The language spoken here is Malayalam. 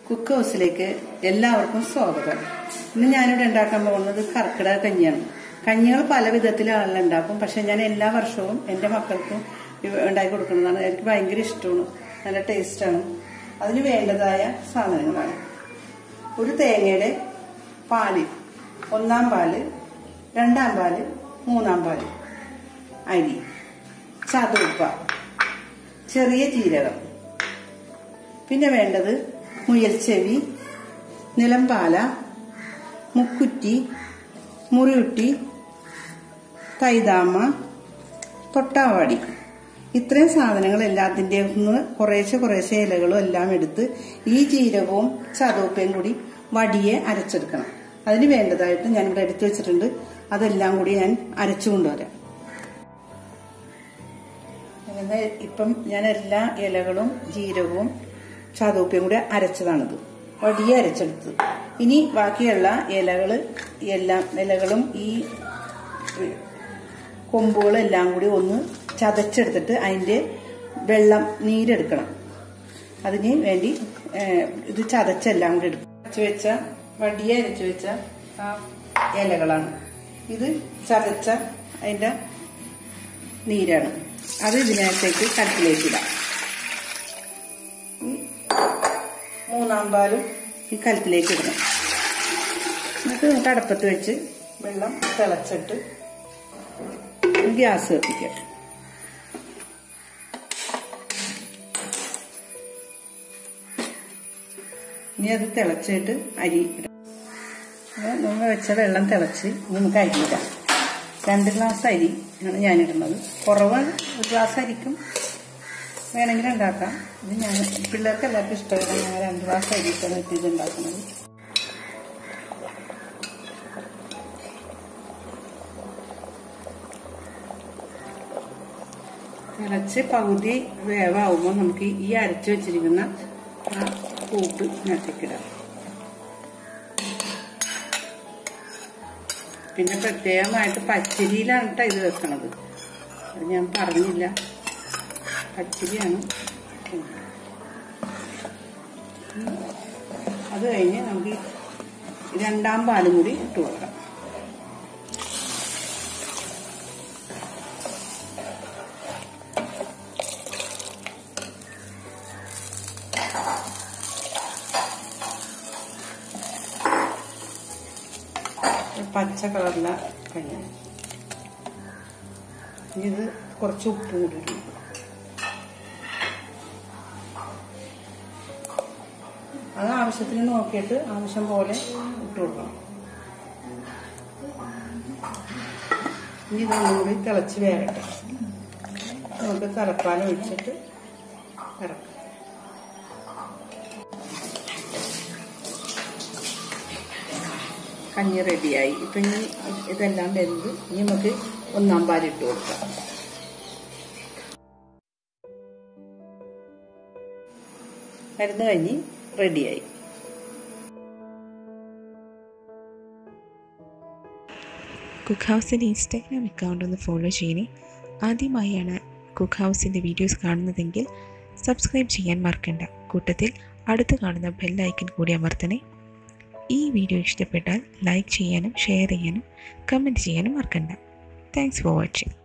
കുക്ക് ഹൗസിലേക്ക് എല്ലാവർക്കും സ്വാഗതം ഇന്ന് ഞാനിവിടെ ഉണ്ടാക്കാൻ പോകുന്നത് കർക്കിടക കഞ്ഞിയാണ് കഞ്ഞികൾ പല വിധത്തിലാണ് ഉണ്ടാക്കും പക്ഷെ ഞാൻ എല്ലാ വർഷവും എൻ്റെ മക്കൾക്കും ഇവ ഉണ്ടാക്കി കൊടുക്കുന്നതാണ് എനിക്ക് ഭയങ്കര ഇഷ്ടമാണ് നല്ല ടേസ്റ്റാണ് അതിന് വേണ്ടതായ സാധനങ്ങളാണ് ഒരു തേങ്ങയുടെ പാല് ഒന്നാം പാല് രണ്ടാം പാല് മൂന്നാം പാല് അരി ചതുപ്പ ചെറിയ ജീരകം പിന്നെ വേണ്ടത് മുയൽച്ചെവി നിലംപാല മുക്കുറ്റി മുറിയുട്ടി കൈതാമ തൊട്ടാവാടി ഇത്രയും സാധനങ്ങൾ എല്ലാത്തിൻ്റെ നിന്ന് കുറേശ്ശെ കുറേശ്ശെ ഇലകളും എല്ലാം എടുത്ത് ഈ ജീരകവും ചതവപ്പയും കൂടി വടിയെ അരച്ചെടുക്കണം അതിന് വേണ്ടതായിട്ട് ഞാൻ ഇവിടെ എടുത്തു വെച്ചിട്ടുണ്ട് അതെല്ലാം കൂടി ഞാൻ അരച്ചു കൊണ്ടുവരാം അങ്ങനെ ഇപ്പം ഞാൻ എല്ലാ ഇലകളും ജീരകവും ചതവപ്പയും കൂടി അരച്ചതാണിത് വടിയെ അരച്ചെടുത്ത് ഇനി ബാക്കിയുള്ള ഇലകള് എല്ലാം ഇലകളും ഈ കൊമ്പുകളും എല്ലാം കൂടി ഒന്ന് ചതച്ചെടുത്തിട്ട് അതിൻ്റെ വെള്ളം നീരെടുക്കണം അതിന് വേണ്ടി ഇത് ചതച്ചെല്ലാം കൂടി എടുക്കും അരച്ചു വെച്ച വടിയെ അരച്ചു വെച്ച ആ ഇലകളാണ് ഇത് ചതച്ച അതിൻ്റെ നീരാണ് അത് ഇതിനകത്തേക്ക് കട്ടിലേക്ക് ഇടാം മൂന്നാം പാലും ഈ കലത്തിലേക്ക് ഇടണം എന്നിട്ട് നമുക്ക് അടപ്പത്ത് വെച്ച് വെള്ളം തിളച്ചിട്ട് ഗ്യാസ് കത്തിക്കാം ഇനി അത് തിളച്ചിട്ട് അരി ഇടാം നമ്മൾ വെച്ച വെള്ളം തിളച്ച് നമുക്ക് അരി ഇടാം രണ്ട് ഗ്ലാസ് അരി ആണ് ഞാനിടുന്നത് കുറവ് ഒരു ഗ്ലാസ് അരിക്കും വേണമെങ്കിൽ ഉണ്ടാക്കാം ഇത് ഞാൻ പിള്ളേർക്ക് എല്ലാവർക്കും ഇഷ്ടമാണ് ഞാൻ രണ്ട് ഗ്ലാസ് അരിക്കാണ് ഇത് ഉണ്ടാക്കുന്നത് തിളച്ച് പകുതി വേവാകുമ്പോൾ നമുക്ക് ഈ അരച്ചു വെച്ചിരിക്കുന്ന ആ കൂട്ട് ഇതിനകത്തേക്കിടാം പിന്നെ പ്രത്യേകമായിട്ട് പച്ചരിയിലാണ് കേട്ടോ ഇത് വെക്കണത് അത് ഞാൻ പറഞ്ഞില്ല പച്ചരിയാണ് അത് കഴിഞ്ഞ് നമുക്ക് രണ്ടാം പാലും കൂടി ഇട്ട് കൊടുക്കാം പച്ച കളറില കഞ്ഞി ഇത് കുറച്ച് ഉപ്പും കൂടി ഇടണം അത് ആവശ്യത്തിന് നോക്കിയിട്ട് ആവശ്യം പോലെ ഇട്ട് കൊടുക്കണം ഇനി ഇതൊന്നും കൂടി തിളച്ച് വേകട്ടെ നമുക്ക് തിളപ്പാലം ഒഴിച്ചിട്ട് ഇറക്കാം കഞ്ഞി റെഡിയായി ഇപ്പം ഇനി ഇതെല്ലാം വെന്ത് ഇനി നമുക്ക് ഒന്നാം പാലിട്ട് കൊടുക്കാം മരുന്ന് കഞ്ഞി റെഡിയായി കുക്ക് ഹൗസിൻ്റെ ഇൻസ്റ്റാഗ്രാം അക്കൗണ്ട് ഒന്ന് ഫോളോ ചെയ്യണേ ആദ്യമായാണ് കുക്ക് ഹൗസിൻ്റെ വീഡിയോസ് കാണുന്നതെങ്കിൽ സബ്സ്ക്രൈബ് ചെയ്യാൻ മറക്കണ്ട കൂട്ടത്തിൽ അടുത്ത് കാണുന്ന ബെല്ലൈക്കൻ കൂടി അമർത്തണേ ഈ വീഡിയോ ഇഷ്ടപ്പെട്ടാൽ ലൈക്ക് ചെയ്യാനും ഷെയർ ചെയ്യാനും കമൻറ്റ് ചെയ്യാനും മറക്കണ്ട താങ്ക്സ് ഫോർ വാച്ചിങ്